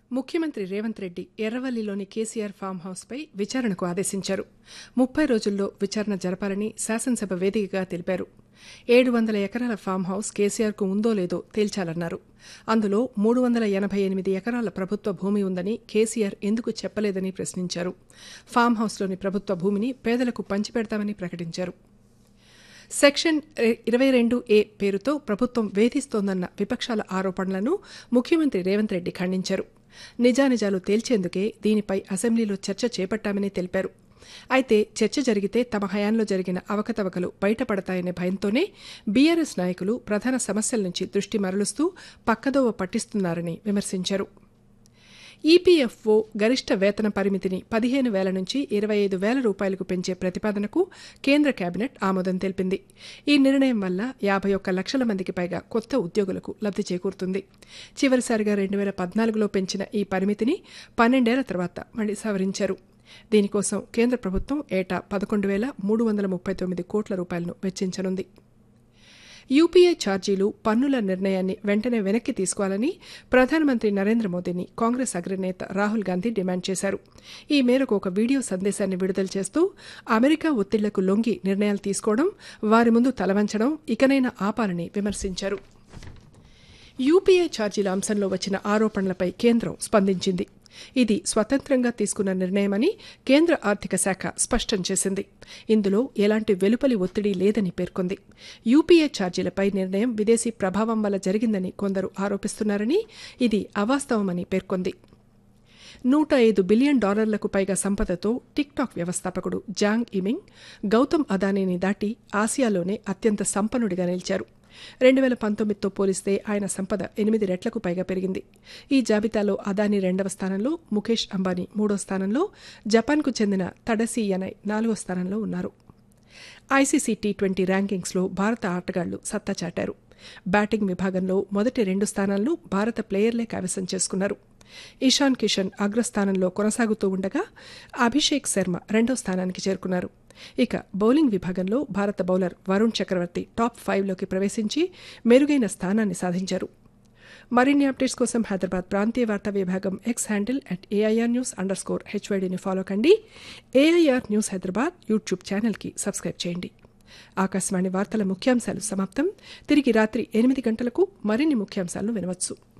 ముఖ్యమంత్రి రేవంత్ రెడ్డి ఎర్రవల్లిలోని KCR farm హౌస్పై విచారణకు ఆదేశించారు ముప్పై రోజుల్లో విచారణ జరపాలని శాసనసభ వేదికగా తెలిపారు ఏడు వందల ఎకరాల ఫామ్ హౌస్ కేసీఆర్కు ఉందో లేదో తేల్చాలన్నారు అందులో మూడు వందల ఎనభై ఎనిమిది ఎకరాల ప్రభుత్వ భూమి ఉందని కేసీఆర్ ఎందుకు చెప్పలేదని ప్రశ్నించారు ఫామ్ హౌస్లోని ప్రభుత్వ భూమిని పేదలకు పంచిపెడతామని ప్రకటించారు సెక్షన్ ఇరవై రెండు ఏ పేరుతో ప్రభుత్వం వేధిస్తోందన్న విపక్షాల ఆరోపణలను ముఖ్యమంత్రి రేవంత్ రెడ్డి ఖండించారు నిజానిజాలు తేల్చేందుకే దీనిపై అసెంబ్లీలో చర్చ చేపట్టామని తెలిపారు అయితే చర్చ జరిగితే తమ హయాంలో జరిగిన అవకతవకలు బయటపడతాయనే భయంతోనే బీఆర్ఎస్ నాయకులు ప్రధాన సమస్యల నుంచి దృష్టి మరలుస్తూ పక్కదోవ పట్టిస్తున్నారని విమర్శించారు ఈపీఎఫ్ఓ గరిష్ట వేతన పరిమితిని పదిహేను వేల నుంచి ఇరవై ఐదు వేల రూపాయలకు పెంచే ప్రతిపాదనకు కేంద్ర కేబినెట్ ఆమోదం తెలిపింది ఈ నిర్ణయం వల్ల యాభై ఒక్క లక్షల మందికి పైగా కొత్త ఉద్యోగులకు లబ్ది చేకూరుతుంది చివరిసారిగా రెండు వేల పద్నాలుగులో పెంచిన ఈ పరిమితిని పన్నెండేళ్ల తర్వాత మళ్లీ సవరించారు దీనికోసం కేంద్ర ప్రభుత్వం ఏటా పదకొండు వేల మూడు వందల ముప్పై తొమ్మిది కోట్ల రూపాయలను వెచ్చించనుంది యూపీఐ ఛార్జీలు పన్నుల నిర్ణయాన్ని వెంటనే వెనక్కి తీసుకోవాలని ప్రధానమంత్రి నరేంద్ర మోదీని కాంగ్రెస్ అగ్రనేత రాహుల్ గాంధీ డిమాండ్ చేశారు ఈ మేరకు ఒక వీడియో సందేశాన్ని విడుదల చేస్తూ అమెరికా ఒత్తిళ్లకు లొంగి నిర్ణయాలు తీసుకోవడం వారి ముందు తలవంచడం ఇకనైనా ఆపాలని విమర్శించారు యూపీఐ ఛార్జీల అంశంలో వచ్చిన ఆరోపణలపై కేంద్రం స్పందించింది ఇది స్వతంత్రంగా తీసుకున్న నిర్ణయమని కేంద్ర ఆర్థిక శాఖ స్పష్టం చేసింది ఇందులో ఎలాంటి వెలుపలి ఒత్తిడి లేదని పేర్కొంది యూపీఏ ఛార్జీలపై నిర్ణయం విదేశీ ప్రభావం వల్ల జరిగిందని కొందరు ఆరోపిస్తున్నారని ఇది అవాస్తవమని పేర్కొంది నూట ఐదు బిలియన్ డాలర్లకు పైగా సంపదతో టిక్టాక్ వ్యవస్థాపకుడు జాంగ్ ఇమింగ్ గౌతమ్ అదానీని దాటి ఆసియాలోనే అత్యంత సంపన్నుడిగా నిలిచారు రెండు వేల పంతొమ్మిదితో పోలిస్తే ఆయన సంపద ఎనిమిది రెట్లకు పైగా పెరిగింది ఈ జాబితాలో అదానీ రెండవ స్థానంలో ముఖేష్ అంబానీ మూడో స్థానంలో జపాన్కు చెందిన తడసి యనై నాలుగో స్థానంలో ఉన్నారు ఐసీసీ టీ ట్వంటీ ర్యాంకింగ్స్లో భారత ఆటగాళ్లు సత్తా చాటారు బ్యాటింగ్ విభాగంలో మొదటి రెండు స్థానాలను భారత ప్లేయర్లే కైవసం చేసుకున్నారు ఇషాన్ కిషన్ అగ్రస్థానంలో కొనసాగుతూ ఉండగా అభిషేక్ శర్మ రెండో స్థానానికి చేరుకున్నారు ఇక బౌలింగ్ విభాగంలో భారత బౌలర్ వరుణ్ చక్రవర్తి టాప్ ఫైవ్లోకి ప్రవేశించి మెరుగైన స్థానాన్ని సాధించారు మరిన్ని అప్డేట్స్ కోసం హైదరాబాద్ ప్రాంతీయ వార్తా విభాగం X handle at AIR news underscore స్కోర్ హెచ్వైడీని ఫాలో కండి ఏఐఆర్ న్యూస్ హైదరాబాద్ యూట్యూబ్ ఛానల్కి సబ్స్క్రైబ్ చేయండి ఆకాశవాణి వార్తల ముఖ్యాంశాలు సమాప్తం తిరిగి రాత్రి ఎనిమిది గంటలకు మరిన్ని ముఖ్యాంశాలను వినవచ్చు